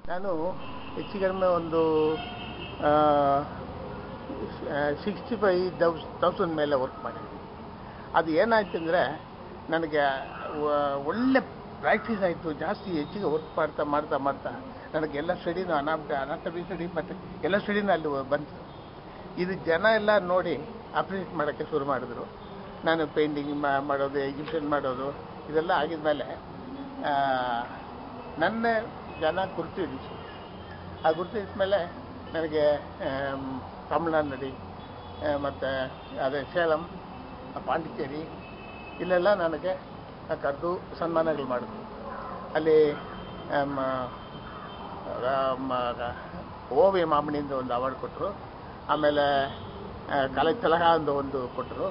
ನಾನು ಹೆಚ್ಚು ಕಡಿಮೆ ಒಂದು ಸಿಕ್ಸ್ಟಿ ಫೈವ್ ದೌಸ್ ತೌಸಂಡ್ ಮೇಲೆ ವರ್ಕ್ ಮಾಡಿದ್ದೀನಿ ಅದು ಏನಾಯ್ತು ಅಂದರೆ ನನಗೆ ವ- ಒಳ್ಳೆ ಪ್ರಾಕ್ಟೀಸ್ ಆಯಿತು ಜಾಸ್ತಿ ಹೆಚ್ಚಿಗೆ ವರ್ಕ್ ಮಾಡ್ತಾ ಮಾಡ್ತಾ ಮಾಡ್ತಾ ನನಗೆ ಎಲ್ಲ ಸ್ಟಡಿನೂ ಅನಾಟ ಅನಾಟಮಿ ಸ್ಟಡಿ ಮತ್ತು ಎಲ್ಲ ಸ್ಟಡಿನೂ ಅಲ್ಲಿ ಬಂತು ಇದು ಜನ ಎಲ್ಲ ನೋಡಿ ಅಪ್ರಿಷಿಯೇಟ್ ಮಾಡೋಕ್ಕೆ ಶುರು ಮಾಡಿದ್ರು ನಾನು ಪೇಂಟಿಂಗ್ ಮಾಡೋದು ಎಕ್ಸಿಬಿಷನ್ ಮಾಡೋದು ಇದೆಲ್ಲ ಆಗಿದ್ಮೇಲೆ ಆ, ನನ್ನ ಜನ ಗುರುತಿಡಿಸು ಆ ಗುರುತಿಸಿದ ನನಗೆ ಆಮ್, ತಮಿಳ್ನಾಡು ನಡಿ ಮತ್ತು ಅದೇ ಸೇಲಂ ಪಾಂಡಿಚೇರಿ ಇಲ್ಲೆಲ್ಲ ನನಗೆ ಕರೆದು ಸನ್ಮಾನಗಳು ಮಾಡಿದ್ರು ಅಲ್ಲಿ ಆಮ್, ರಾಮ ಓವಿ ಮಾಮಣಿಯಿಂದ ಒಂದು ಅವಾರ್ಡ್ ಕೊಟ್ಟರು ಆಮೇಲೆ ಆ, ಕಲೆ ತಿಲಕ ಅಂತ ಒಂದು ಕೊಟ್ಟರು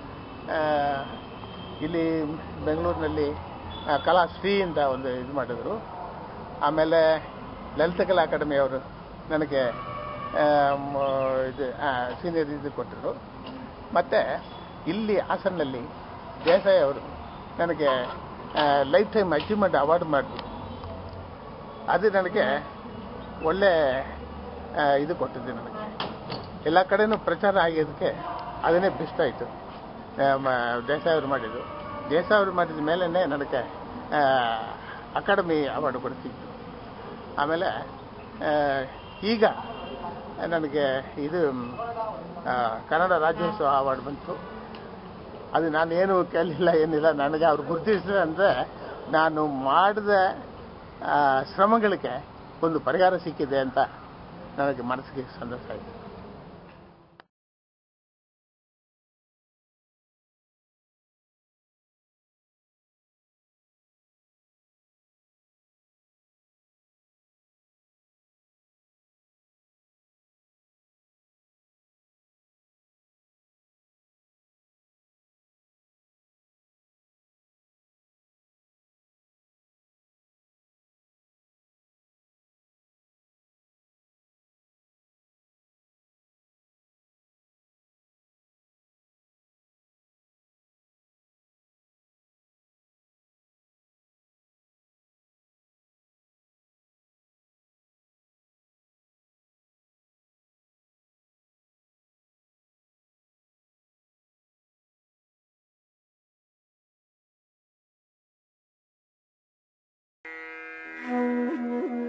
ಇಲ್ಲಿ ಬೆಂಗಳೂರಿನಲ್ಲಿ ಆ, ಕಲಾಶ್ರೀ ಅಂತ ಒಂದು ಇದು ಮಾಡಿದ್ರು ಆಮೇಲೆ ಲಲಿತ ಕಲಾ ಅಕಾಡೆಮಿ ಅವರು ನನಗೆ ಆ, ಮ- ಇದು ಸೀನಿಯರ್ ಇದು ಕೊಟ್ಟರು ಮತ್ತು ಇಲ್ಲಿ ಹಾಸನಲ್ಲಿ ದೇಸಾಯಿ ಅವರು ನನಗೆ ಲೈಫ್ ಟೈಮ್ ಅಚೀವ್ಮೆಂಟ್ ಅವಾರ್ಡ್ ಮಾಡಿದ್ರು ಅದು ನನಗೆ ಒಳ್ಳೆ ಆ, ಇದು ಕೊಟ್ಟಿದ್ದು ನನಗೆ ಎಲ್ಲ ಕಡೆನೂ ಪ್ರಚಾರ ಆಗಿದ್ದಕ್ಕೆ ಅದನ್ನೇ ಬೆಸ್ಟ್ ಆಯಿತು ದೇಸಾಯಿ ಅವರು ಮಾಡಿದ್ದು ದೇಸಾಯಿ ಅವರು ಮಾಡಿದ ಮೇಲೇ ನನಗೆ ಆ, ಅಕಾಡೆಮಿ ಅವಾರ್ಡ್ ಕೂಡ ಸಿಕ್ತು ಆಮೇಲೆ ಆ, ಈಗ ನನಗೆ ಇದು ಆ, ಕನ್ನಡ ರಾಜ್ಯೋತ್ಸವ ಅವಾರ್ಡ್ ಬಂತು ಅದು ನಾನೇನು ಕೇಳಲಿಲ್ಲ ಏನಿಲ್ಲ ನನಗೆ ಅವ್ರು ಗುರುತಿಸಿದ್ರೆ ಅಂದರೆ ನಾನು ಮಾಡಿದ ಆ, ಶ್ರಮಗಳಿಗೆ ಒಂದು ಪರಿಹಾರ ಸಿಕ್ಕಿದೆ ಅಂತ ನನಗೆ ಮನಸ್ಸಿಗೆ ಸಂತೋಷ ಆಯಿತು Thank you.